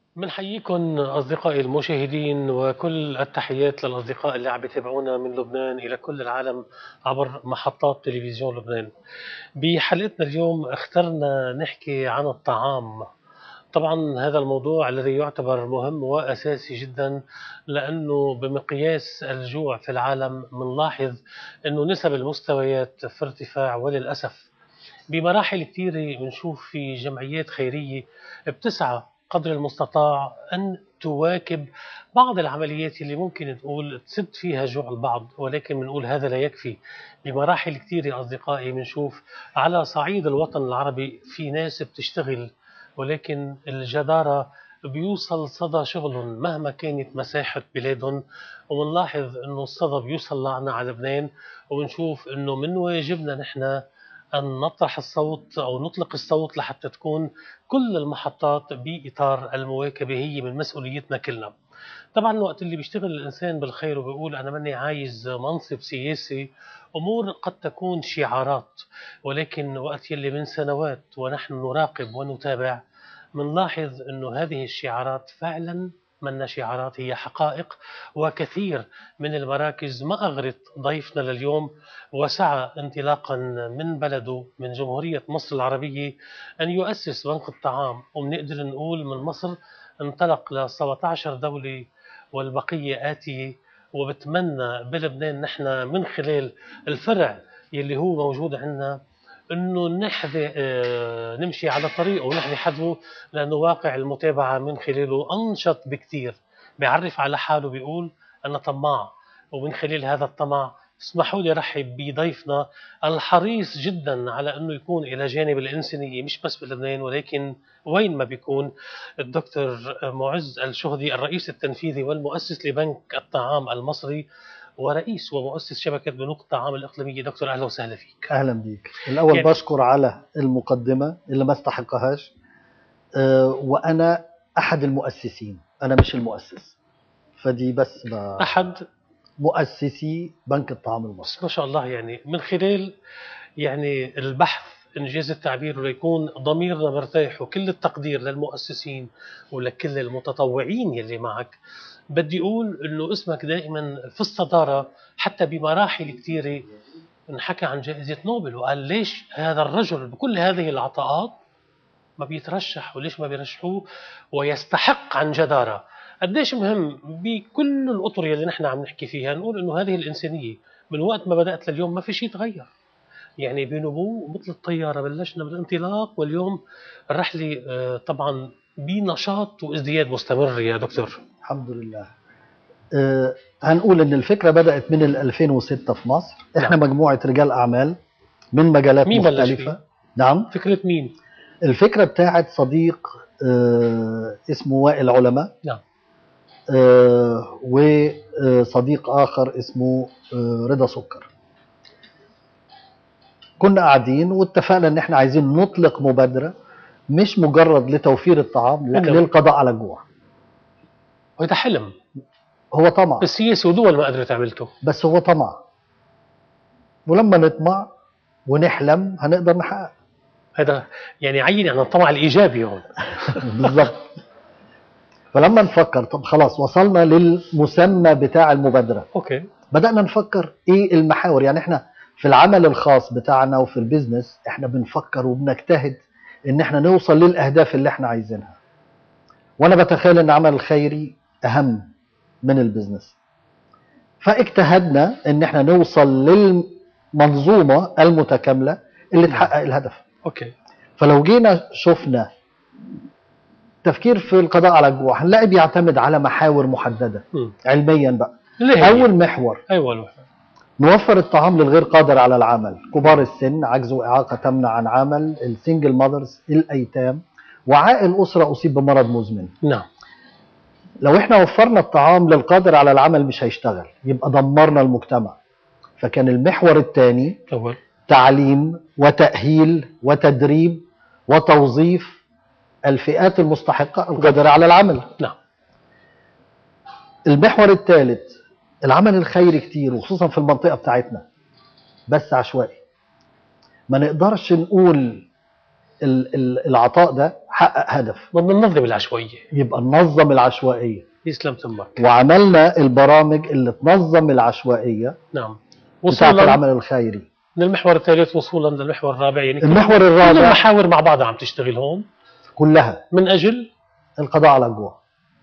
بنحييكم أصدقائي المشاهدين وكل التحيات للأصدقاء اللي عم يتابعونا من لبنان إلى كل العالم عبر محطات تلفزيون لبنان بحلقتنا اليوم اخترنا نحكي عن الطعام طبعا هذا الموضوع الذي يعتبر مهم وأساسي جدا لأنه بمقياس الجوع في العالم بنلاحظ أنه نسب المستويات في ارتفاع وللأسف بمراحل كثيرة بنشوف في جمعيات خيرية بتسعى قدر المستطاع أن تواكب بعض العمليات اللي ممكن نقول تسد فيها جوع البعض ولكن بنقول هذا لا يكفي بمراحل كثيرة أصدقائي بنشوف على صعيد الوطن العربي في ناس بتشتغل ولكن الجدارة بيوصل صدى شغلهم مهما كانت مساحة بلادهم وبنلاحظ انه الصدى بيوصل لعنا على لبنان وبنشوف انه من واجبنا نحن أن نطرح الصوت أو نطلق الصوت لحتى تكون كل المحطات بإطار المواكبة هي من مسؤوليتنا كلنا طبعا وقت اللي بيشتغل الإنسان بالخير وبيقول أنا ماني عايز منصب سياسي أمور قد تكون شعارات ولكن وقت يلي من سنوات ونحن نراقب ونتابع منلاحظ أنه هذه الشعارات فعلا من شعارات هي حقائق وكثير من المراكز ما أغرت ضيفنا لليوم وسعى انطلاقا من بلده من جمهورية مصر العربية أن يؤسس بنك الطعام وبنقدر نقول من مصر انطلق ل 17 دولة والبقية آتية وبتمنى بلبنان نحن من خلال الفرع يلي هو موجود عندنا انه نحذي آه، نمشي على طريقه ونحذي حذوه لانه واقع المتابعه من خلاله انشط بكثير بيعرف على حاله بيقول انا طماع ومن خلال هذا الطمع اسمحوا لي رحب بضيفنا الحريص جدا على انه يكون الى جانب الانسانيه مش بس بلبنان ولكن وين ما بيكون الدكتور معز الشهدي الرئيس التنفيذي والمؤسس لبنك الطعام المصري ورئيس ومؤسس شبكه بنوك الطعام الاقليميه دكتور اهلا وسهلا فيك اهلا بيك الاول يعني- بشكر على المقدمه اللي ما استحقهاش أه وانا احد المؤسسين انا مش المؤسس فدي بس ب- احد مؤسسي بنك الطعام المصري بس ما شاء الله يعني من خلال يعني البحث انجاز التعبير وليكون ضميرنا مرتاح وكل التقدير للمؤسسين ولكل المتطوعين يلي معك بدي اقول انه اسمك دائما في الصداره حتى بمراحل كثيره انحكى عن جائزه نوبل وقال ليش هذا الرجل بكل هذه العطاءات ما بيترشح وليش ما بيرشحوه ويستحق عن جداره قديش مهم بكل الاطر اللي نحن عم نحكي فيها نقول انه هذه الانسانيه من وقت ما بدات لليوم ما في شيء تغير يعني بنمو مثل الطياره بلشنا بالانطلاق واليوم الرحله آه، طبعا بنشاط وازدياد مستمر يا دكتور الحمد لله أه هنقول ان الفكره بدات من ال 2006 في مصر احنا نعم. مجموعه رجال اعمال من مجالات مين بلش مختلفه فيه؟ نعم فكره مين؟ الفكره بتاعت صديق أه اسمه وائل علماء نعم. آه، وصديق آخر اسمه آه، رضا سكر كنا قاعدين واتفقنا ان احنا عايزين نطلق مبادرة مش مجرد لتوفير الطعام لا نعم. للقضاء على الجوع وهذا حلم هو طمع السياسي ودول ما قدرت عملته بس هو طمع ولما نطمع ونحلم هنقدر نحقق هذا يعني عين عن الطمع الايجابي هون بالظبط فلما نفكر طب خلاص وصلنا للمسمى بتاع المبادرة اوكي بدأنا نفكر ايه المحاور يعني احنا في العمل الخاص بتاعنا وفي البيزنس احنا بنفكر وبنجتهد ان احنا نوصل للاهداف اللي احنا عايزينها وانا بتخيل ان العمل الخيري اهم من البيزنس فاجتهدنا ان احنا نوصل للمنظومة المتكاملة اللي تحقق الهدف اوكي فلو جينا شفنا تفكير في القضاء على الجوع هنلاقي بيعتمد على محاور محددة مم. علميا بقى اللي هي اول محور ايوه الوحدة. نوفر الطعام للغير قادر على العمل كبار السن عجز وإعاقة تمنع عن عمل السنجل ماذرز الأيتام وعائل أسرة أصيب بمرض مزمن نعم لو احنا وفرنا الطعام للقادر على العمل مش هيشتغل يبقى دمرنا المجتمع فكان المحور الثاني اول تعليم وتأهيل وتدريب وتوظيف الفئات المستحقة القادرة على العمل نعم المحور الثالث العمل الخيري كتير وخصوصا في المنطقة بتاعتنا بس عشوائي ما نقدرش نقول ال- ال- العطاء ده حقق هدف بدنا ننظم العشوائيه يبقى ننظم العشوائيه يسلم تمك وعملنا البرامج اللي تنظم العشوائيه نعم بتاعت وصولا العمل الخيري من المحور الثالث وصولا للمحور الرابع يعني كل- المحور كل الرابع المحاور مع بعضها عم تشتغل هون كلها من اجل القضاء على الجوع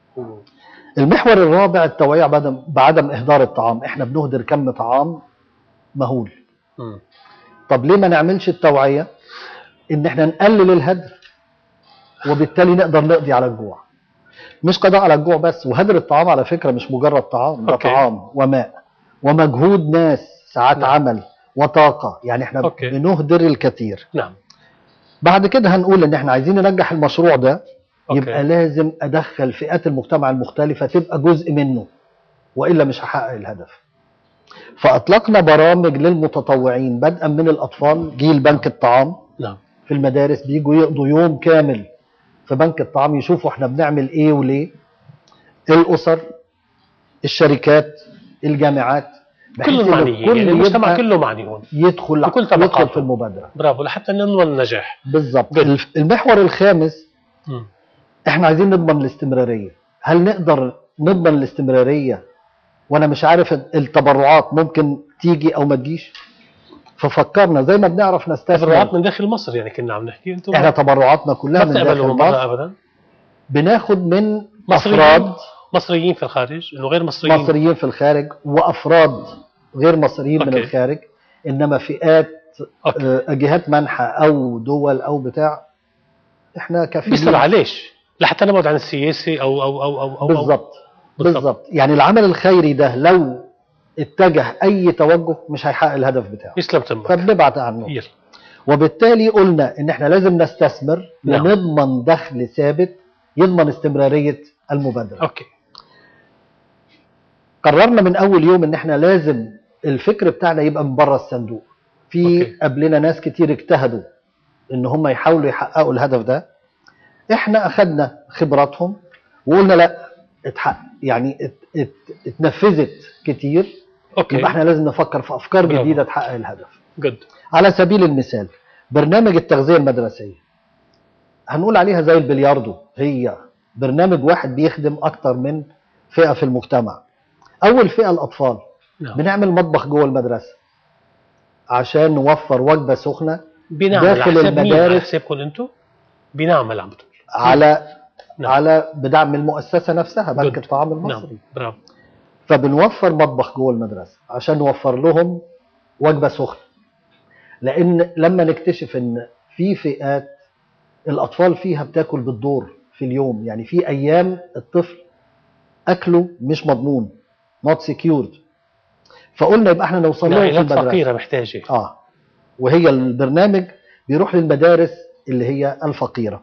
المحور الرابع التوعية بعدم بعدم إهدار الطعام احنا بنهدر كم طعام مهول مم. طب ليه ما نعملش التوعية ان احنا نقلل الهدر وبالتالي نقدر نقضي على الجوع مش قضاء على الجوع بس وهدر الطعام على فكرة مش مجرد طعام ده أوكي. طعام وماء ومجهود ناس ساعات نعم. عمل وطاقة يعني احنا أوكي. بنهدر الكثير نعم بعد كده هنقول ان احنا عايزين ننجح المشروع ده أوكي. يبقى لازم ادخل فئات المجتمع المختلفه تبقى جزء منه والا مش هحقق الهدف فاطلقنا برامج للمتطوعين بدءا من الاطفال جيل بنك الطعام نعم في المدارس بيجوا يقضوا يوم كامل في بنك الطعام يشوفوا احنا بنعمل ايه وليه الاسر الشركات الجامعات بحيث كلهم إن معنيين الكل يعني المجتمع يبقى كله معني هون يدخل بكل يدخل طبقاته. في المبادره برافو لحتى ننوى النجاح بالظبط جد. الف- المحور الخامس مم. احنا عايزين نضمن الاستمراريه هل نقدر نضمن الاستمراريه وانا مش عارف التبرعات ممكن تيجي او ما تجيش ففكرنا زي ما بنعرف تبرعات نستثمر من داخل مصر يعني كنا عم نحكي انتم احنا تبرعاتنا كلها ما من داخل بتقبلوا من برا مصر ابدا بناخد من مصريين افراد مصريين في الخارج انه غير مصريين مصريين في الخارج وافراد غير مصريين من أوكي. الخارج انما فئات أوكي. آه، جهات منحه او دول او بتاع احنا كفيلين بيسألوا عليش لحتى نبعد عن السياسه او او او او, أو بالظبط بالظبط. بالظبط يعني العمل الخيري ده لو اتجه اي توجه مش هيحقق الهدف بتاعه يسلم تمك فبنبعد عنه يلا وبالتالي قلنا ان احنا لازم نستثمر نعم. ونضمن دخل ثابت يضمن استمراريه المبادره اوكي قررنا من اول يوم ان احنا لازم الفكر بتاعنا يبقى من بره الصندوق في أوكي. قبلنا ناس كتير اجتهدوا ان هم يحاولوا يحققوا الهدف ده احنا اخذنا خبراتهم وقلنا لا اتحقق يعني ات ات اتنفذت كتير اوكي يبقى احنا لازم نفكر في افكار برافو. جديده تحقق الهدف جد على سبيل المثال برنامج التغذيه المدرسيه هنقول عليها زي البلياردو هي برنامج واحد بيخدم اكتر من فئه في المجتمع اول فئه الاطفال نعم بنعمل مطبخ جوه المدرسه عشان نوفر وجبه سخنه بنعمل داخل على حساب مين؟ على المدارس. حسابكم انتم بنعمل عم بتقول على نعم. على بدعم المؤسسه نفسها بنك جد. الطعام نعم المصري برافو فبنوفر مطبخ جوه المدرسه عشان نوفر لهم وجبه سخنه لان لما نكتشف ان في فئات الاطفال فيها بتاكل بالدور في اليوم يعني في ايام الطفل اكله مش مضمون not secured فقلنا يبقى احنا نوصل لهم في عائلات المدرسه فقيره محتاجه اه وهي البرنامج بيروح للمدارس اللي هي الفقيره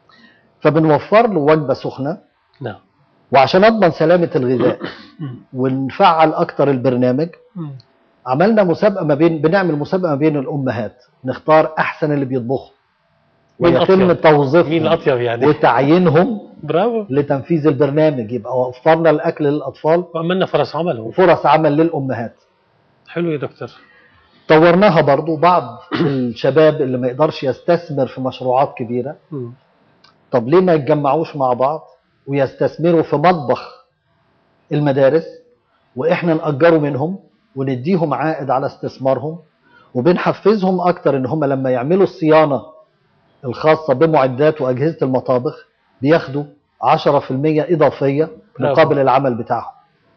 فبنوفر له وجبه سخنه نعم وعشان اضمن سلامه الغذاء مم. ونفعل اكتر البرنامج مم. عملنا مسابقه ما بين بنعمل مسابقه ما بين الامهات نختار احسن اللي بيطبخوا مين ويتم الأطيب؟ توظيفهم مين الاطيب يعني وتعيينهم برافو لتنفيذ البرنامج يبقى وفرنا الاكل للاطفال وعملنا فرص عمل هون وفرص عمل للامهات حلو يا دكتور طورناها برضو بعض الشباب اللي ما يقدرش يستثمر في مشروعات كبيره مم. طب ليه ما يتجمعوش مع بعض ويستثمروا في مطبخ المدارس واحنا نأجره منهم ونديهم عائد على استثمارهم وبنحفزهم اكتر ان هم لما يعملوا الصيانه الخاصه بمعدات واجهزه المطابخ بياخدوا 10% اضافيه برافو. مقابل العمل بتاعهم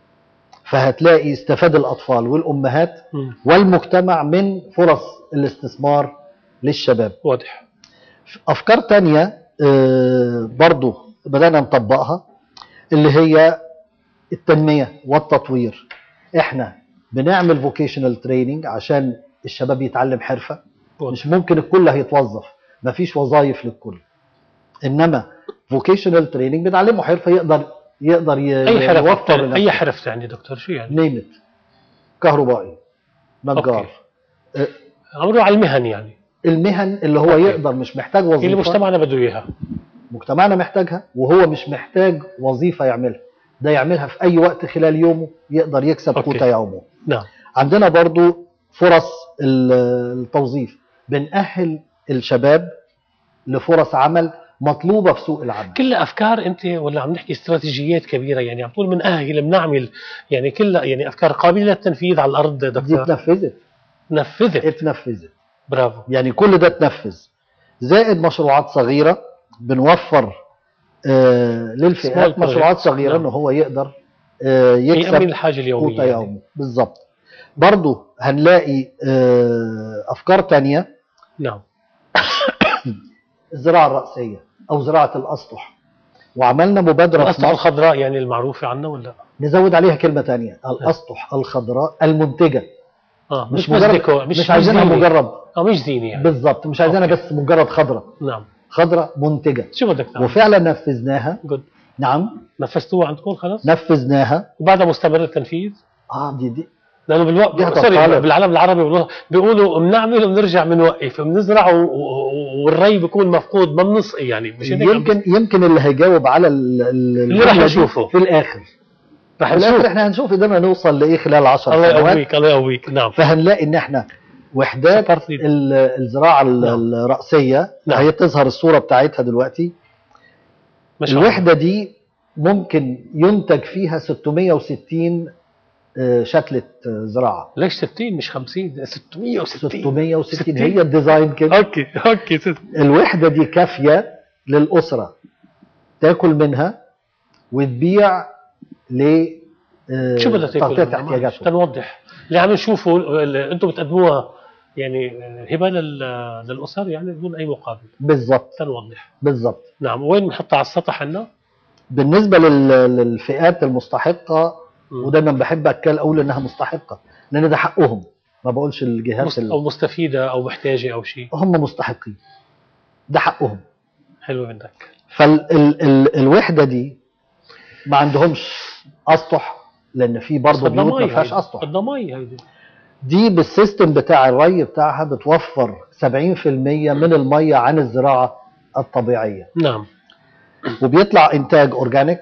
فهتلاقي استفاد الاطفال والامهات مم. والمجتمع من فرص الاستثمار للشباب واضح افكار تانية آه، برضو بدأنا نطبقها اللي هي التنمية والتطوير احنا بنعمل فوكيشنال تريننج عشان الشباب يتعلم حرفة واضح. مش ممكن الكل هيتوظف مفيش وظائف للكل انما فوكيشنال تريننج بتعلمه حرفة يقدر يقدر ي- اي حرف يوفر اي لنفسه. حرف يعني دكتور شو يعني نيمت كهربائي نجار أوكي. عملوا على المهن يعني المهن اللي هو أوكي. يقدر مش محتاج اللي وظيفة مجتمعنا بده اياها مجتمعنا محتاجها وهو مش محتاج وظيفة يعملها ده يعملها في أي وقت خلال يومه يقدر يكسب أوكي. قوت يومه نعم عندنا برضو فرص ال- التوظيف بنأهل الشباب لفرص عمل مطلوبه في سوق العمل كلها افكار انت ولا عم نحكي استراتيجيات كبيره يعني عم تقول بنأهل بنعمل يعني كلها يعني افكار قابله للتنفيذ على الارض دي دكتور اتنفذت نفذت اتنفذت برافو يعني كل ده اتنفذ زائد مشروعات صغيره بنوفر آه للفئات Small مشروعات projects. صغيره نعم. انه هو يقدر آه يأمن يكسب الحاجه قوت اليوميه يعني. يومه بالظبط برضه هنلاقي آه افكار تانية نعم الزراعه الراسيه او زراعه الاسطح وعملنا مبادره في الاسطح مصر الخضراء يعني المعروفه عنا ولا نزود عليها كلمه تانية الاسطح الخضراء المنتجه اه مش مش مجرد مجرد مش, مش عايزينها زينة. مجرد اه مش زينه يعني بالظبط مش عايزينها أوكي. بس مجرد خضره نعم خضره منتجه شو بدك تعمل؟ وفعلا نفذناها جود نعم نفذتوها عندكم خلص؟ نفذناها وبعدها مستمر التنفيذ؟ اه دي دي لانه بالوقت جهة سوري الطالب. بالعالم العربي بيقولوا بيقولوا بنعمل وبنرجع بنوقف بنزرع و- و- والري بيكون مفقود ما بنسقي يعني مش هيك عم- يمكن يمكن اللي هيجاوب على ال- ال- اللي راح الجملة دي نشوفه. في الاخر رح في الاخر نشوف احنا هنشوف قدرنا نوصل لايه خلال 10 الله سنوات يقويك الله يقويك نعم فهنلاقي ان احنا وحدات سكرت لي. ال- الزراعه ال- نعم. الراسيه نعم. هي تظهر الصوره بتاعتها دلوقتي ما شاء الله. الوحده دي ممكن ينتج فيها 660 آه، شتله آه، زراعه ليش 60 مش 50 660 660 60. هي الديزاين كده اوكي اوكي ست- الوحده دي كافيه للاسره تاكل منها وتبيع ل آه، شو بدها تاكل تغطيه منها؟ معلش، احتياجاتهم تنوضح اللي عم نشوفه ال- انتم بتقدموها يعني هبه لل- للاسر يعني بدون اي مقابل بالظبط تنوضح بالظبط نعم وين بنحطها على السطح عنا؟ بالنسبه لل- للفئات المستحقه مم. ودايما بحب اتكلم اقول انها مستحقه لان ده حقهم ما بقولش الجهات مست... ال... او مستفيده او محتاجه او شيء هم مستحقين ده حقهم حلو منك فالوحده دي ما عندهمش اسطح لان في برضه بدنا بيوت ما مي فيهاش هيدي. اسطح بدنا مي هيدي دي بالسيستم بتاع الري بتاعها بتوفر 70% من الميه عن الزراعه الطبيعيه نعم وبيطلع انتاج اورجانيك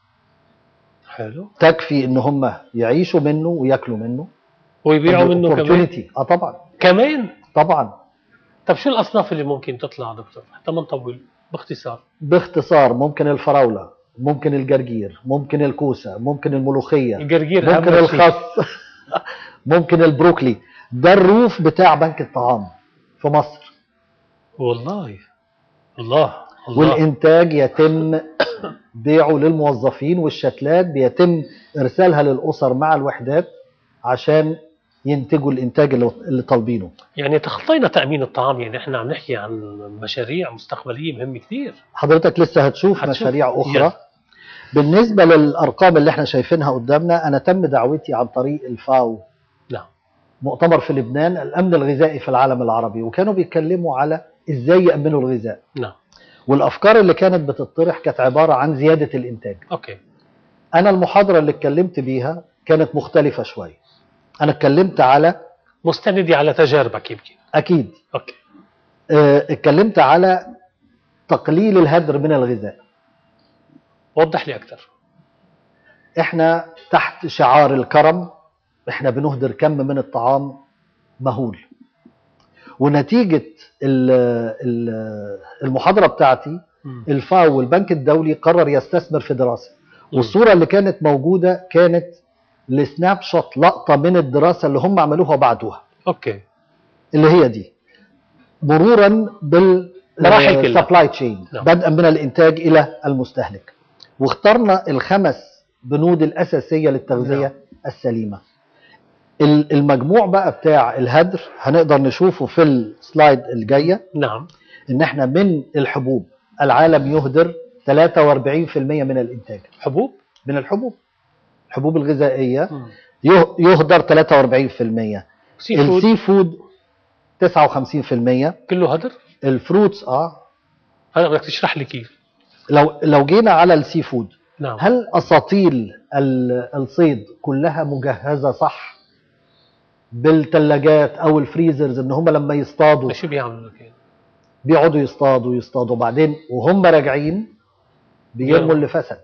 حلو تكفي ان هم يعيشوا منه وياكلوا منه ويبيعوا منه كمان opportunity. اه طبعا كمان طبعا طب شو الاصناف اللي ممكن تطلع دكتور حتى ما نطول باختصار باختصار ممكن الفراوله ممكن الجرجير ممكن الكوسه ممكن الملوخيه الجرجير ممكن أهم شيء. الخس ممكن البروكلي ده الروف بتاع بنك الطعام في مصر والله الله الله والانتاج يتم بيعه للموظفين والشتلات بيتم ارسالها للاسر مع الوحدات عشان ينتجوا الانتاج اللي اللي طالبينه يعني تخطينا تامين الطعام يعني احنا عم نحكي عن مشاريع مستقبليه مهمه كثير حضرتك لسه هتشوف, هتشوف. مشاريع اخرى يلا. بالنسبه للارقام اللي احنا شايفينها قدامنا انا تم دعوتي عن طريق الفاو نعم مؤتمر في لبنان الامن الغذائي في العالم العربي وكانوا بيتكلموا على ازاي يامنوا الغذاء نعم والافكار اللي كانت بتطرح كانت عباره عن زياده الانتاج اوكي انا المحاضره اللي اتكلمت بيها كانت مختلفه شويه انا اتكلمت على مستندي على تجاربك يمكن اكيد اوكي آه، اتكلمت على تقليل الهدر من الغذاء وضح لي اكثر احنا تحت شعار الكرم احنا بنهدر كم من الطعام مهول ونتيجة ال- ال- المحاضرة بتاعتي الفاو والبنك الدولي قرر يستثمر في دراسة والصورة اللي كانت موجودة كانت لسناب شوت لقطة من الدراسة اللي هم عملوها وبعتوها اوكي اللي هي دي مرورا بال مراحل كلها. سبلاي تشين نعم. بدءا من الانتاج الى المستهلك واخترنا الخمس بنود الاساسيه للتغذيه نعم. السليمه ال- المجموع بقى بتاع الهدر هنقدر نشوفه في السلايد الجايه نعم ان احنا من الحبوب العالم يهدر 43% من الانتاج حبوب من الحبوب الحبوب الغذائيه مم. يه- يهدر 43% سي فود السي فود 59% كله هدر الفروتس اه هلا بدك تشرح لي كيف لو لو جينا على السي فود نعم هل اساطيل ال- الصيد كلها مجهزه صح بالثلاجات او الفريزرز ان هم لما يصطادوا شو بيعملوا لك يعني؟ بيقعدوا يصطادوا يصطادوا بعدين وهم راجعين بيرموا يلا. اللي فسد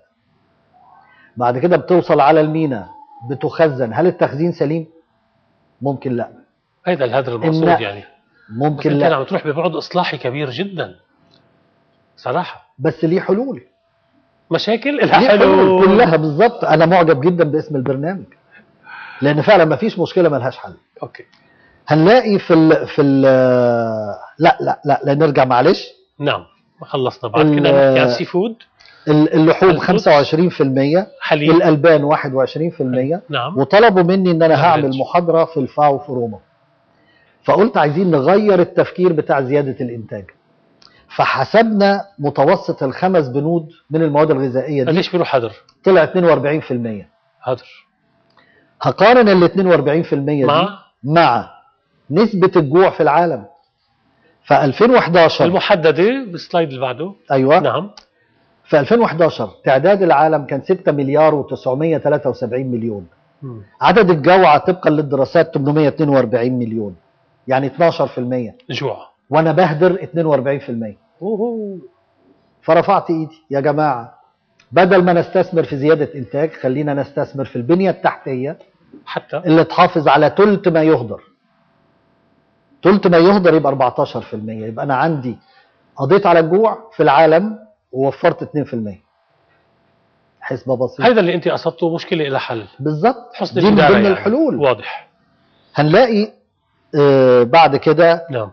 بعد كده بتوصل على المينا بتخزن هل التخزين سليم ممكن لا هيدا الهدر المقصود النقل. يعني بس ممكن انت لا عم تروح ببعد اصلاحي كبير جدا صراحه بس ليه حلول مشاكل ليه لها حلول حلول كلها بالظبط انا معجب جدا باسم البرنامج لان فعلا ما فيش مشكله ملهاش حل اوكي هنلاقي في ال في ال لا لا لا, لا نرجع معلش نعم خلصنا بعد ال- كنا نحكي عن سي فود ال- اللحوم الفود. 25% حليب الالبان 21% نعم وطلبوا مني ان انا نعم. هعمل محاضره في الفاو في روما فقلت عايزين نغير التفكير بتاع زياده الانتاج فحسبنا متوسط الخمس بنود من المواد الغذائيه دي ليش بيروح هدر طلع 42% هدر هقارن ال 42% دي مع مع نسبه الجوع في العالم ف 2011 المحدده بالسلايد اللي بعده ايوه نعم في 2011 تعداد العالم كان 6 مليار و973 مليون مم. عدد الجوعى طبقا للدراسات 842 مليون يعني 12% جوع وانا بهدر 42% اوه فرفعت ايدي يا جماعه بدل ما نستثمر في زياده انتاج خلينا نستثمر في البنيه التحتيه حتى اللي تحافظ على ثلث ما يهدر ثلث ما يهدر يبقى 14% يبقى انا عندي قضيت على الجوع في العالم ووفرت 2% حسبه بسيطه هذا اللي انت قصدته مشكله لها حل بالظبط حسن دي من الإدارة ضمن يعني. الحلول واضح هنلاقي آه بعد كده نعم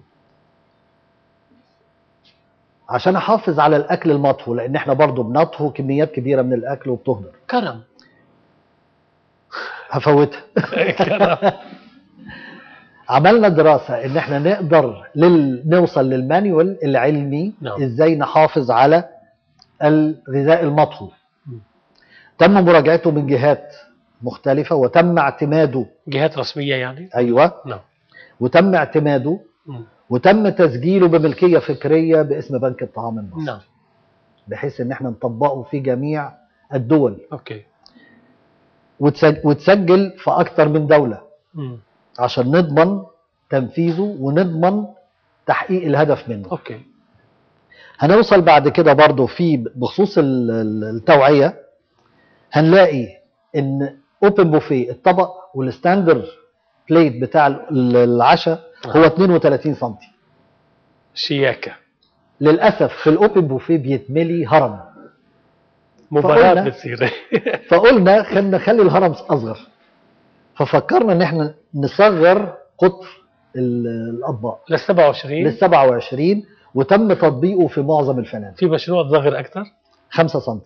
عشان احافظ على الاكل المطهو لان احنا برضو بنطهو كميات كبيره من الاكل وبتهدر كرم هفوتها كرم عملنا دراسه ان احنا نقدر لل... نوصل للمانيوال العلمي نعم. ازاي نحافظ على الغذاء المطهو مم. تم مراجعته من جهات مختلفه وتم اعتماده جهات رسميه يعني ايوه نعم وتم اعتماده مم. وتم تسجيله بملكيه فكريه باسم بنك الطعام المصري نعم بحيث ان احنا نطبقه في جميع الدول اوكي وتسج- وتسجل في اكتر من دوله مم. عشان نضمن تنفيذه ونضمن تحقيق الهدف منه اوكي هنوصل بعد كده برضو في بخصوص ال- ال- التوعية هنلاقي ان اوبن بوفيه الطبق والستاندر بليت بتاع ال- العشاء هو 32 سم شياكه للاسف في الاوبن بوفيه بيتملي هرم مباراه فقلنا- بتصير فقلنا خلينا نخلي الهرم اصغر ففكرنا ان احنا نصغر قطر ال- الاطباق لل 27 لل 27 وتم تطبيقه في معظم الفنادق في مشروع صغر اكثر 5 سم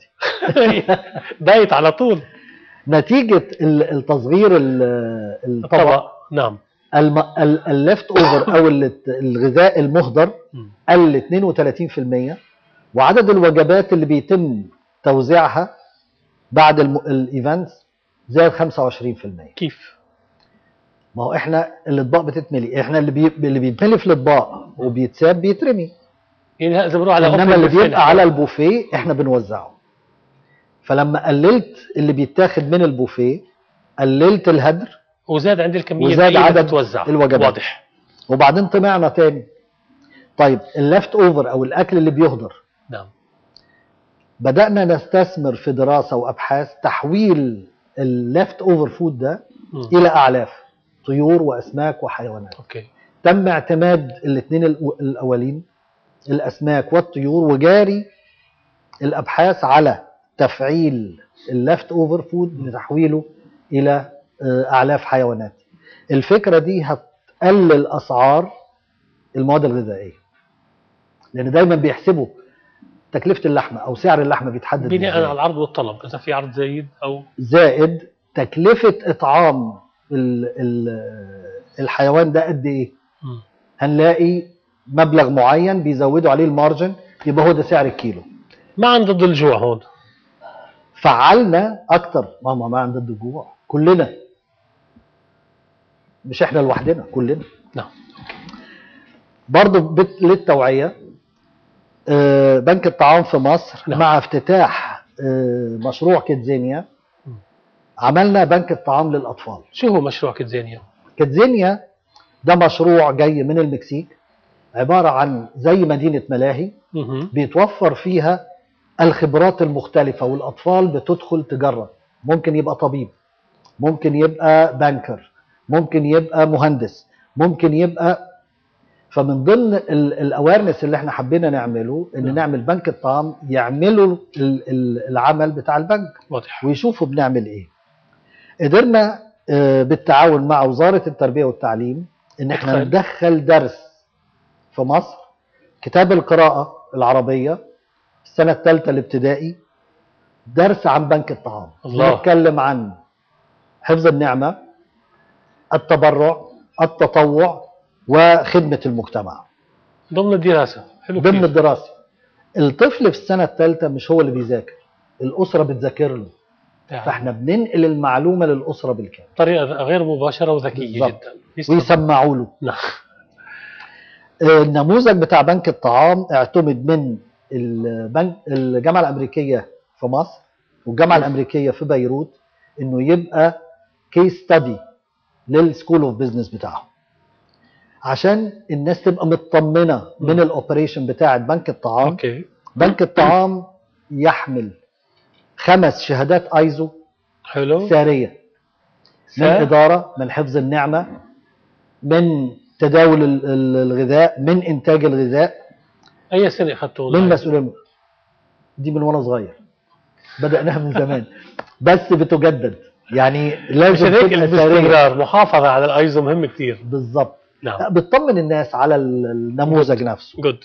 بايت على طول نتيجة ال- التصغير ال- الطبق الطبق نعم الليفت اوفر او ال- الغذاء المهدر مم. قل 32% وعدد الوجبات اللي بيتم توزيعها بعد الايفنتس زاد 25% كيف ما هو احنا الاطباق بتتملي احنا اللي بي... اللي بيتملي في الاطباق وبيتساب بيترمي يعني اذا بنروح على انما open اللي buffet بيبقى نحن. على البوفيه احنا بنوزعه فلما قللت اللي بيتاخد من البوفيه قللت الهدر وزاد عندي الكميه وزاد الدقيقة عدد تتوزع الوجبات. واضح وبعدين طمعنا تاني طيب اللفت اوفر او الاكل اللي بيهدر نعم بدانا نستثمر في دراسه وابحاث تحويل اللفت اوفر فود ده مم. الى اعلاف طيور واسماك وحيوانات اوكي تم اعتماد الاثنين الاولين الاسماك والطيور وجاري الابحاث على تفعيل اللفت اوفر فود لتحويله الى آه، اعلاف حيوانات الفكره دي هتقلل اسعار المواد الغذائيه لان دايما بيحسبوا تكلفه اللحمه او سعر اللحمه بيتحدد بناء إزاي. على العرض والطلب اذا في عرض زايد او زائد تكلفه اطعام ال ال الحيوان ده قد ايه مم. هنلاقي مبلغ معين بيزودوا عليه المارجن يبقى هو ده سعر الكيلو ما عن ضد الجوع هون فعلنا اكتر ماما ما عند ضد الجوع كلنا مش احنا لوحدنا كلنا نعم برضه بت- للتوعيه آه، بنك الطعام في مصر نعم. مع افتتاح آه، مشروع كيدزينيا م. عملنا بنك الطعام للاطفال شو هو مشروع كيدزانيا؟ كيدزينيا ده مشروع جاي من المكسيك عباره عن زي مدينه ملاهي مهم. بيتوفر فيها الخبرات المختلفة والأطفال بتدخل تجرب ممكن يبقى طبيب ممكن يبقى بانكر ممكن يبقى مهندس ممكن يبقى فمن ضمن الاويرنس اللي احنا حبينا نعمله ان نعم. نعمل بنك الطعام يعملوا ال- ال- العمل بتاع البنك واضح ويشوفوا بنعمل ايه قدرنا آه، بالتعاون مع وزارة التربية والتعليم ان احنا إدخال. ندخل درس في مصر كتاب القراءة العربية السنة الثالثة الابتدائي درس عن بنك الطعام الله. نتكلم عن حفظ النعمة التبرع التطوع وخدمة المجتمع ضمن الدراسه حلو ضمن كتير. الدراسة الطفل في السنة الثالثة مش هو اللي بيذاكر الأسرة بتذاكر له يعني فاحنا بننقل المعلومة للأسرة بالكامل طريقه غير مباشره وذكيه بالضبط. جدا يسلم. ويسمعوا له نعم آه، النموذج بتاع بنك الطعام اعتمد من البنك الجامعة الأمريكية في مصر والجامعة الأمريكية في بيروت إنه يبقى كيس ستادي للسكول اوف بزنس بتاعهم عشان الناس تبقى مطمنة من مم. الاوبريشن بتاعة بنك الطعام اوكي بنك الطعام يحمل خمس شهادات ايزو حلو سارية من سا- إدارة من حفظ النعمة من تداول ال- ال- الغذاء من إنتاج الغذاء اي سنه اخذتوا من مسؤولية دي من وأنا صغير بدأناها من زمان بس بتجدد يعني لازم مشان هيك تبقى سارية الاستمرار محافظه على الايزو مهم كثير بالظبط نعم بتطمن الناس على ال- النموذج نفسه جود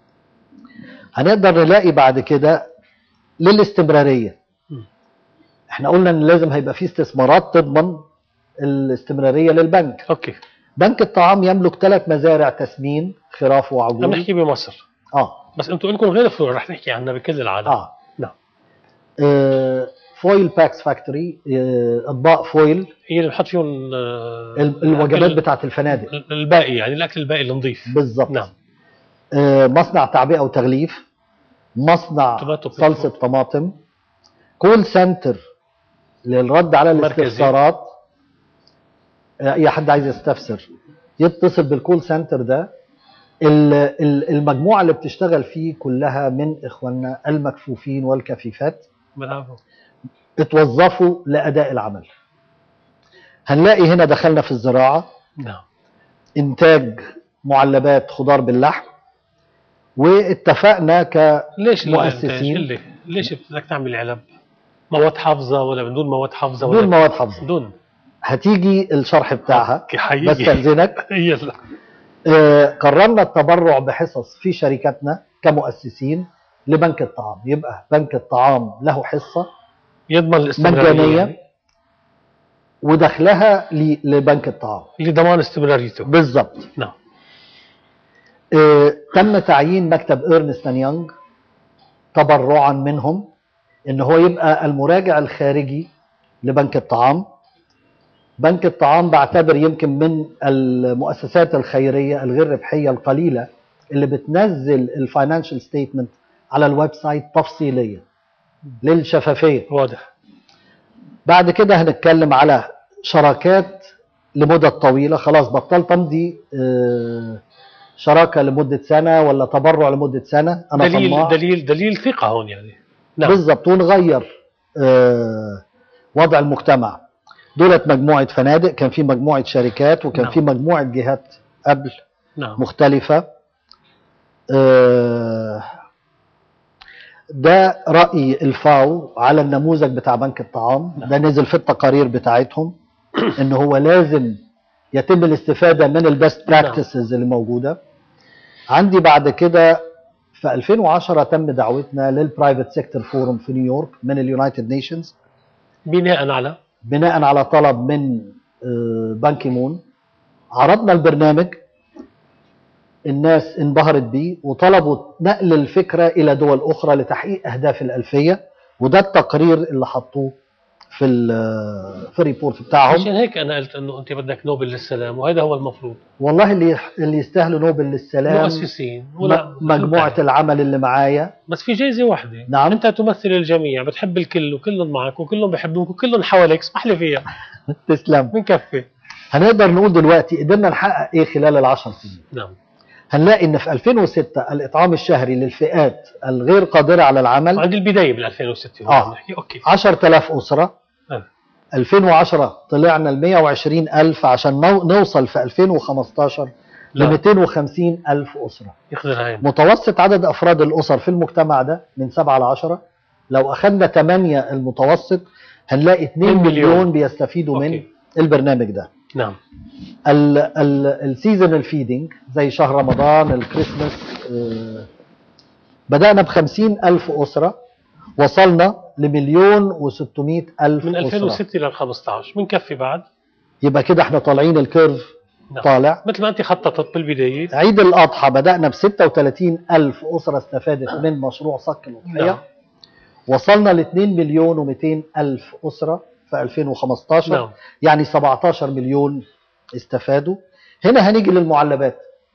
هنقدر نلاقي بعد كده للاستمرارية مم. احنا قلنا ان لازم هيبقى في استثمارات تضمن الاستمرارية للبنك اوكي بنك الطعام يملك ثلاث مزارع تسمين خراف عم وعجول نحكي بمصر اه بس انتم لكم غير فلور رح نحكي عنها بكل العالم اه نعم. آه، فويل باكس فاكتوري آه، اطباق فويل هي اللي بنحط فيهم آه، ال- الوجبات الأكل بتاعت الفنادق الباقي يعني الاكل الباقي النظيف بالظبط نعم آه، مصنع تعبئه وتغليف مصنع توماتو بيست صلصه طماطم كول سنتر للرد على مركزي. الاستفسارات آه، اي حد عايز يستفسر يتصل بالكول سنتر ده ال- ال- المجموعه اللي بتشتغل فيه كلها من اخواننا المكفوفين والكفيفات برافو اتوظفوا لاداء العمل هنلاقي هنا دخلنا في الزراعه نعم انتاج معلبات خضار باللحم واتفقنا ك ليش مؤسسين. الإنتاج؟ اللي ليش بدك تعمل علب مواد حافظه ولا بدون مواد حافظه ولا بدون مواد حافظه بدون هتيجي الشرح بتاعها اوكي حقيقي بستأذنك يلا آه، قررنا التبرع بحصص في شركاتنا كمؤسسين لبنك الطعام يبقى بنك الطعام له حصة يضمن الاستمراريه مجانية. يعني. ودخلها ل- لبنك الطعام لضمان استمراريته بالظبط نعم آه، تم تعيين مكتب ايرنست اند يونغ تبرعا منهم ان هو يبقى المراجع الخارجي لبنك الطعام بنك الطعام بعتبر يمكن من المؤسسات الخيريه الغير ربحيه القليله اللي بتنزل الفاينانشال ستيتمنت على الويب سايت تفصيليا للشفافيه واضح بعد كده هنتكلم على شراكات لمدة طويلة خلاص بطلت تمضي آه، شراكة لمدة سنة ولا تبرع لمدة سنة أنا دليل طماع دليل دليل ثقه هون يعني نعم بالظبط ونغير آه، وضع المجتمع دولت مجموعة فنادق كان في مجموعة شركات وكان نعم. في مجموعة جهات قبل نعم مختلفة آه، ده رأي الفاو على النموذج بتاع بنك الطعام ده نزل في التقارير بتاعتهم ان هو لازم يتم الاستفادة من البست براكتسز اللي موجودة عندي بعد كده في 2010 تم دعوتنا للبرايفت سيكتور فورم في نيويورك من اليونايتد نيشنز بناء على بناء على طلب من آه، بان كيمون عرضنا البرنامج الناس انبهرت بيه وطلبوا نقل الفكرة إلى دول أخرى لتحقيق أهداف الألفية وده التقرير اللي حطوه في ال- في الريبورت بتاعهم عشان هيك انا قلت انه انت بدك نوبل للسلام وهذا هو المفروض والله اللي اللي يستاهلوا نوبل للسلام مؤسسين ولا م- مجموعة العمل اللي معايا بس في جائزه واحده نعم. انت تمثل الجميع بتحب الكل وكلهم معك وكلهم بيحبوك وكلهم حواليك اسمح لي فيها تسلم بنكفي هنقدر نقول دلوقتي قدرنا نحقق ايه خلال العشر سنين نعم هنلاقي ان في 2006 الاطعام الشهري للفئات الغير قادره على العمل عند البدايه بال 2006 آه. آه. نحكي اوكي 10000 اسره آه. 2010 طلعنا ل 120000 عشان نو- نوصل في 2015 ل لا 250 ألف أسرة يخزن العين متوسط عدد أفراد الأسر في المجتمع ده من 7 ل 10 لو أخذنا 8 المتوسط هنلاقي 2 2 مليون. مليون بيستفيدوا من أوكي. البرنامج ده نعم السيزونال فيدنج زي شهر رمضان الكريسماس آه، بدأنا ب 50 ألف أسرة وصلنا لمليون و600 ألف من أسرة 2006 لل 15 بنكفي بعد يبقى كده احنا طالعين الكيرف نعم. طالع مثل ما انت خططت بالبدايه عيد الأضحى بدأنا ب 36 ألف أسرة استفادت من مشروع صك الأضحية نعم وصلنا ل 2 مليون و200 ألف أسرة في 2015 نعم يعني 17 مليون استفادوا هنا هنيجي للمعلبات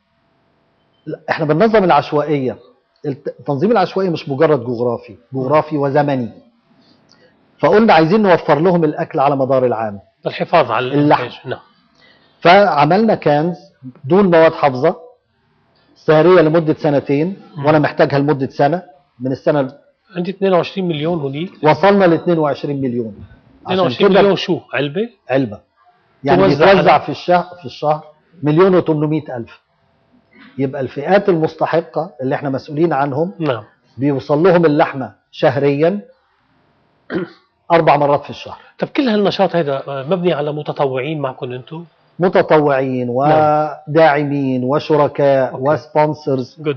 لا، احنا بننظم العشوائية الت- التنظيم العشوائي مش مجرد جغرافي جغرافي وزمني فقلنا عايزين نوفر لهم الأكل على مدار العام الحفاظ على اللحم. الإنتاج. نعم فعملنا كانز دون مواد حافظة سارية لمدة سنتين مم. وأنا محتاجها لمدة سنة من السنة عندي 22 مليون هنيك وصلنا ل 22 مليون عشان 22 كده مليون شو علبه علبة يعني توزع بيتوزع على- في الشهر في الشهر مليون و800 ألف يبقى الفئات المستحقة اللي احنا مسؤولين عنهم نعم بيوصل لهم اللحمة شهريا أربع مرات في الشهر طب كل هالنشاط هذا مبني على متطوعين معكم انتم متطوعين وداعمين وشركاء أوكي. وسبونسرز جود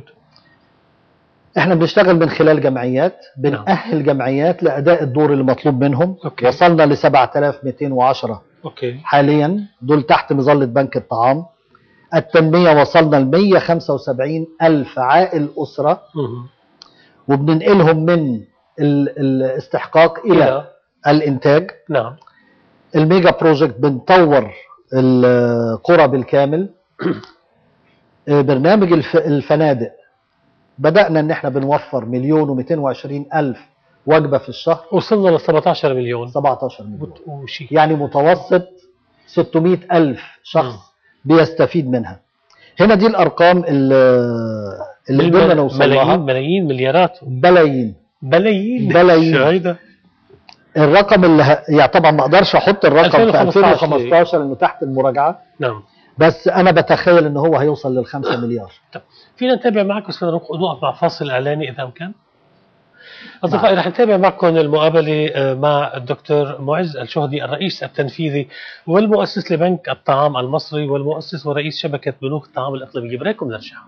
احنا بنشتغل من خلال جمعيات بنأهل جمعيات لأداء الدور اللي مطلوب منهم أوكي. وصلنا ل 7210 اوكي حاليا دول تحت مظلة بنك الطعام التنمية وصلنا ل 175 ألف عائل أسرة مهم. وبننقلهم من ال- الاستحقاق إلى إلى الإنتاج نعم الميجا بروجكت بنطور القرى بالكامل برنامج الف- الفنادق بدأنا ان احنا بنوفر مليون و220 ألف وجبة في الشهر وصلنا ل 17 مليون 17 مليون وشيء يعني متوسط 600 ألف شخص بيستفيد منها هنا دي الأرقام اللي اللي قدرنا نوصل ملايين لها ملايين مليارات بلايين بلايين بلايين. شو هيدا الرقم اللي ه... يعني طبعا ما اقدرش احط الرقم في 2015 2015 انه تحت المراجعه نعم بس انا بتخيل ان هو هيوصل للخمسة مليار فينا نتابع معك بس بدنا نوقف مع فاصل اعلاني اذا امكن اصدقائي رح نتابع معكم المقابله آه، مع الدكتور معز الشهدي الرئيس التنفيذي والمؤسس لبنك الطعام المصري والمؤسس ورئيس شبكه بنوك الطعام الاقليميه برايكم نرجع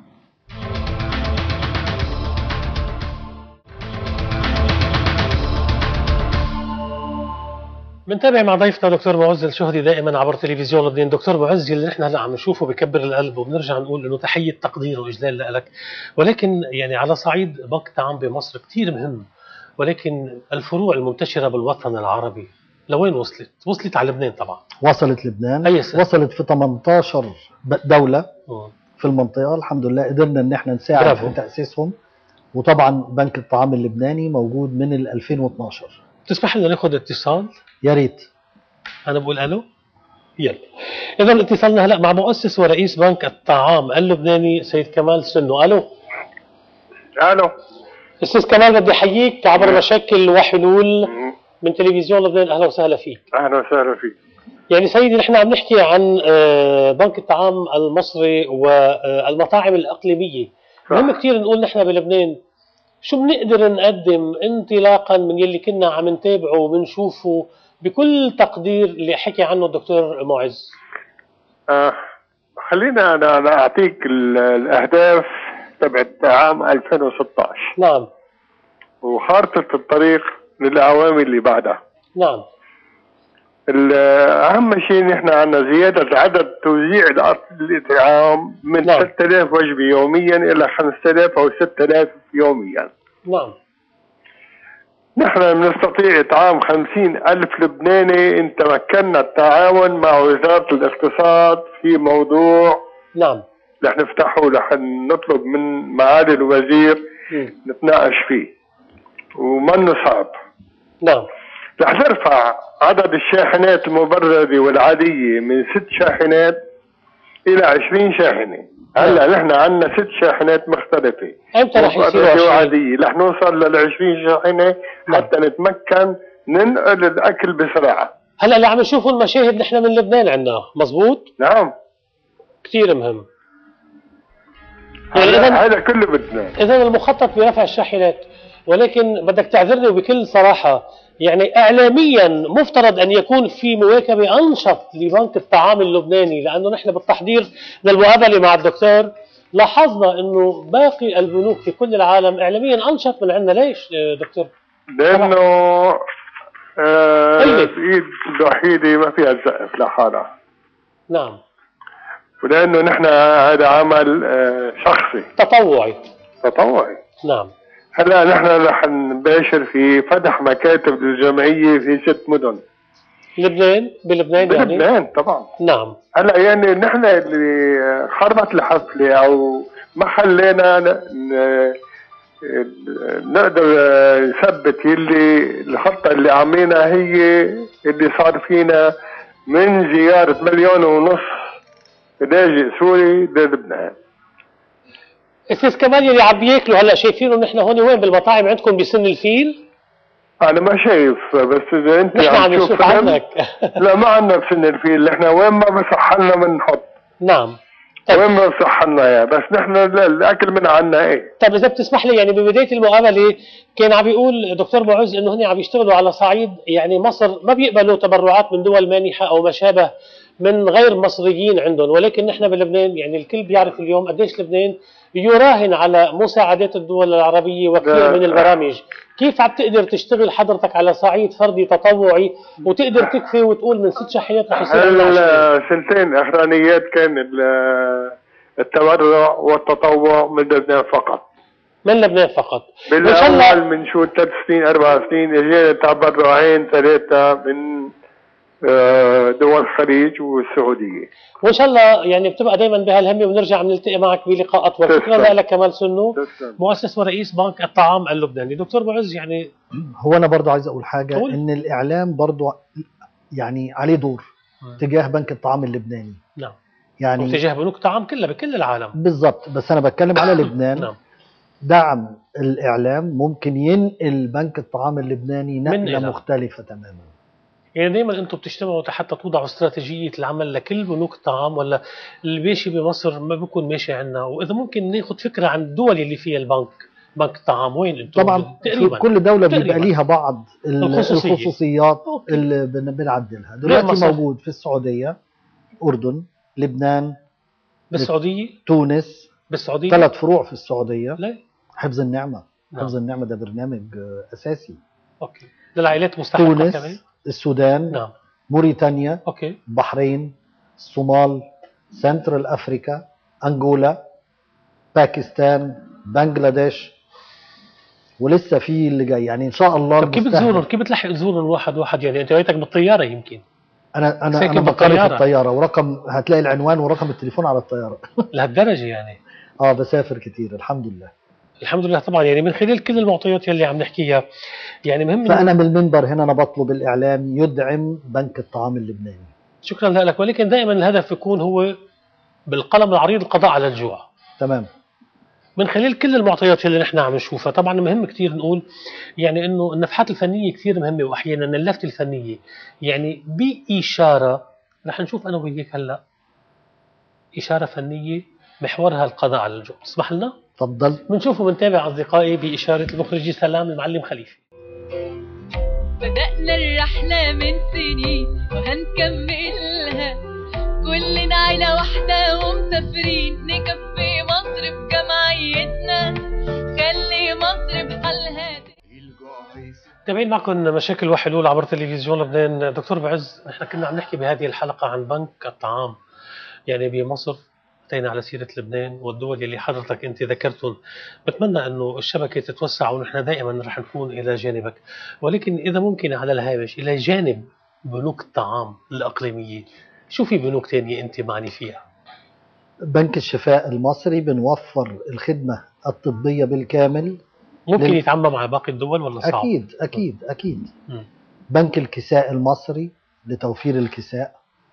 بنتابع مع ضيفنا دكتور معز الشهدي دائما عبر تلفزيون لبنان دكتور معز اللي نحن هلا عم نشوفه بكبر القلب وبنرجع نقول انه تحيه تقدير واجلال لك ولكن يعني على صعيد بنك الطعام بمصر كثير مهم ولكن الفروع المنتشره بالوطن العربي لوين وصلت؟ وصلت على لبنان طبعا وصلت لبنان أي سنة؟ وصلت في 18 ب- دوله مم. في المنطقه الحمد لله قدرنا ان احنا نساعد برافو. في تاسيسهم وطبعا بنك الطعام اللبناني موجود من ال 2012 تسمح لنا ناخذ اتصال؟ يا ريت انا بقول الو يلا اذا اتصالنا هلا مع مؤسس ورئيس بنك الطعام اللبناني سيد كمال سنو الو الو استاذ كمال بدي احييك عبر مشاكل وحلول من تلفزيون لبنان اهلا وسهلا فيك اهلا وسهلا فيك يعني سيدي نحن عم نحكي عن آه، بنك الطعام المصري والمطاعم الإقليمية صح. مهم كثير نقول نحن بلبنان شو بنقدر نقدم انطلاقا من يلي كنا عم نتابعه وبنشوفه بكل تقدير اللي حكي عنه الدكتور معز آه خلينا انا أنا اعطيك ال- الاهداف تبعت عام 2016 نعم وخارطة الطريق للاعوام اللي بعدها نعم ال- اهم شيء نحن عندنا زيادة عدد توزيع الأط- الاطعام من نعم. 3000 وجبة يوميا الى 5000 او 6000 يوميا نعم نحن بنستطيع إطعام خمسين ألف لبناني إن تمكنا التعاون مع وزارة الاقتصاد في موضوع نعم رح نفتحه رح نطلب من معالي الوزير مم. نتناقش فيه ومنه صعب نعم رح نرفع عدد الشاحنات المبردة والعادية من ست شاحنات إلى عشرين شاحنة هلا نحن عندنا ست شاحنات مختلفة امتى رح يصيروا مبردة 20 وعادية رح نوصل لل 20 شاحنة نعم. حتى نتمكن ننقل الأكل بسرعة هلا اللي عم نشوفه المشاهد نحن من لبنان عنا مزبوط نعم كثير مهم يعني هذا إذن- هذا كله بلبنان اذا المخطط برفع الشاحنات ولكن بدك تعذرني وبكل صراحه يعني اعلاميا مفترض ان يكون في مواكبه انشط لبنك الطعام اللبناني لانه نحن بالتحضير للمقابله مع الدكتور لاحظنا انه باقي البنوك في كل العالم اعلاميا انشط من عندنا ليش آه، دكتور؟ لانه آه قلبي. الايد الوحيده ما فيها تزقف لحالها نعم ولانه نحن هذا عمل آه شخصي تطوعي تطوعي نعم هلا نحن رح نباشر في فتح مكاتب للجمعيه في ست مدن لبنان بلبنان يعني بلبنان طبعا نعم هلا يعني نحن اللي خربت الحفله او ما خلينا ن- ن- نقدر نثبت يلي الخطه اللي عاملينها هي اللي صار فينا من زياره مليون ونص لاجئ سوري للبنان استاذ كمال يلي عم بياكلوا هلا شايفينه نحن هون وين بالمطاعم عندكم بسن الفيل؟ انا ما شايف بس اذا انت نحن عم تشوف نشوف فيلم- عنك لا ما عندنا بسن الفيل نحن وين ما بصح لنا بنحط نعم طيب. وين ما بصح لنا اياه بس نحن ال- الاكل من عنا ايه طيب اذا بتسمح لي يعني ببدايه المقابله كان عم بيقول دكتور معز انه هن عم يشتغلوا على صعيد يعني مصر ما بيقبلوا تبرعات من دول مانحه او ما شابه من غير مصريين عندهم ولكن نحن بلبنان يعني الكل بيعرف اليوم قديش لبنان يراهن على مساعدات الدول العربيه وكثير لا. من البرامج كيف عم تقدر تشتغل حضرتك على صعيد فردي تطوعي وتقدر تكفي وتقول من ست شحنات رح يصير عندنا عشرين؟ السنتين الاخرانيات كان ال- التبرع والتطوع من لبنان فقط من لبنان فقط وان شاء الله بالاول من شو ثلاث سنين اربع سنين اجينا تبرعين ثلاثه من آه، دول الخليج والسعوديه وان شاء الله يعني بتبقى دائما بهالهمه ونرجع بنلتقي معك بلقاء اطول شكرا تسلم. لك كمال سنو تسلم. مؤسس ورئيس بنك الطعام اللبناني دكتور معز يعني هو انا برضو عايز اقول حاجه قول. ان الاعلام برضو يعني عليه دور تجاه بنك الطعام اللبناني نعم يعني واتجاه بنوك الطعام كلها بكل العالم بالظبط بس انا بتكلم على لبنان نعم دعم الاعلام ممكن ينقل بنك الطعام اللبناني من نقله إلى. مختلفه تماما يعني دائما انتم بتجتمعوا حتى توضعوا استراتيجيه العمل لكل بنوك الطعام ولا اللي ماشي بمصر ما بيكون ماشي عندنا واذا ممكن ناخذ فكره عن الدول اللي فيها البنك بنك الطعام وين انتم طبعا في تقريبا كل دوله بيبقى تقريباً. ليها بعض ال- الخصوصية. الخصوصيات أوكي. اللي بن- بنعدلها دلوقتي مصر. موجود في السعوديه اردن لبنان بالسعوديه تونس بالسعوديه ثلاث فروع في السعوديه لا حفظ النعمه نعم. حفظ النعمه ده برنامج آه، اساسي اوكي للعائلات مستحقه كمان تونس السودان نعم موريتانيا اوكي البحرين الصومال سنترال افريكا انغولا باكستان بنغلاديش ولسه في اللي جاي يعني ان شاء الله طب كيف المستهدف- بتزورهم كيف بتلحق تزورهم واحد واحد يعني انت وقتك بالطياره يمكن انا انا ساكن انا مقري بالطيارة. في الطياره ورقم هتلاقي العنوان ورقم التليفون على الطياره لهالدرجه يعني اه بسافر كتير الحمد لله الحمد لله طبعا يعني من خلال كل المعطيات يلي عم نحكيها يعني مهم إنه- فانا من المنبر هنا انا بطلب الاعلام يدعم بنك الطعام اللبناني شكرا لك ولكن دائما الهدف يكون هو بالقلم العريض القضاء على الجوع تمام من خلال كل المعطيات اللي نحن عم نشوفها طبعا مهم كثير نقول يعني انه النفحات الفنيه كثير مهمه واحيانا اللفته الفنيه يعني باشاره رح نشوف انا وياك هلا اشاره فنيه محورها القضاء على الجوع تسمح لنا تفضل بنشوف وبنتابع اصدقائي باشاره المخرج سلام المعلم خليفه بدأنا الرحلة من سنين وهنكملها كلنا عيلة واحدة ومسافرين نكفي مصر بجمعيتنا خلي مصر بحالها تابعين معكم مشاكل وحلول عبر تلفزيون لبنان دكتور بعز نحن كنا عم نحكي بهذه الحلقة عن بنك الطعام يعني بمصر أتينا على سيرة لبنان والدول اللي حضرتك أنت ذكرتهم بتمنى أنه الشبكة تتوسع ونحن دائما رح نكون إلى جانبك ولكن إذا ممكن على الهامش إلى جانب بنوك الطعام الإقليمية شو في بنوك تانية أنت معني فيها بنك الشفاء المصري بنوفر الخدمه الطبيه بالكامل ممكن لل- يتعمم مع باقي الدول ولا صعب؟ اكيد اكيد اكيد مم. بنك الكساء المصري لتوفير الكساء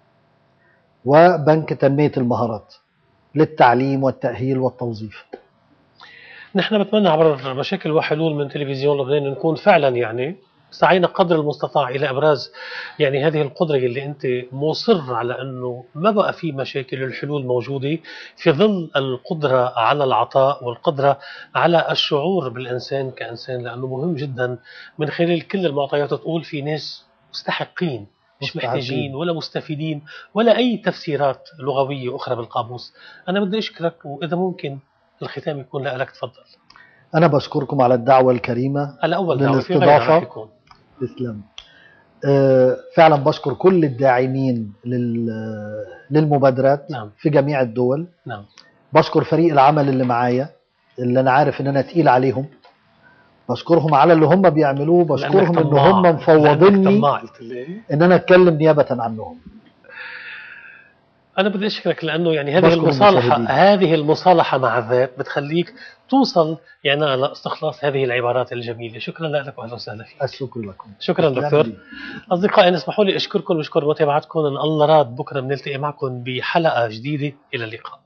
وبنك تنميه المهارات للتعليم والتاهيل والتوظيف نحن بتمنى عبر مشاكل وحلول من تلفزيون لبنان نكون فعلا يعني سعينا قدر المستطاع الى ابراز يعني هذه القدره اللي انت مصر على انه ما بقى في مشاكل الحلول موجوده في ظل القدره على العطاء والقدره على الشعور بالانسان كانسان لانه مهم جدا من خلال كل المعطيات تقول في ناس مستحقين مش مستحقين. محتاجين ولا مستفيدين ولا اي تفسيرات لغويه اخرى بالقاموس انا بدي اشكرك واذا ممكن الختام يكون لك تفضل انا بشكركم على الدعوه الكريمه على اول دعوه في غيرها للاستضافة. رح يكون تسلم آه، فعلا بشكر كل الداعمين لل- للمبادرات نعم في جميع الدول نعم بشكر فريق العمل اللي معايا اللي انا عارف ان انا تقيل عليهم بشكرهم على اللي هم بيعملوه بشكرهم لأنك ان طماع. هم لأنك مفوضيني طماع قلت لي ان انا اتكلم نيابه عنهم انا بدي اشكرك لانه يعني هذه بشكر المصالحه المشاهدين. هذه المصالحه مع الذات بتخليك توصل يعني لاستخلاص هذه العبارات الجميله شكرا لك واهلا وسهلا فيك الشكر لكم شكرا تسلم دكتور لي. اصدقائي اسمحوا لي اشكركم واشكر متابعتكم ان الله راد بكره بنلتقي معكم بحلقه جديده الى اللقاء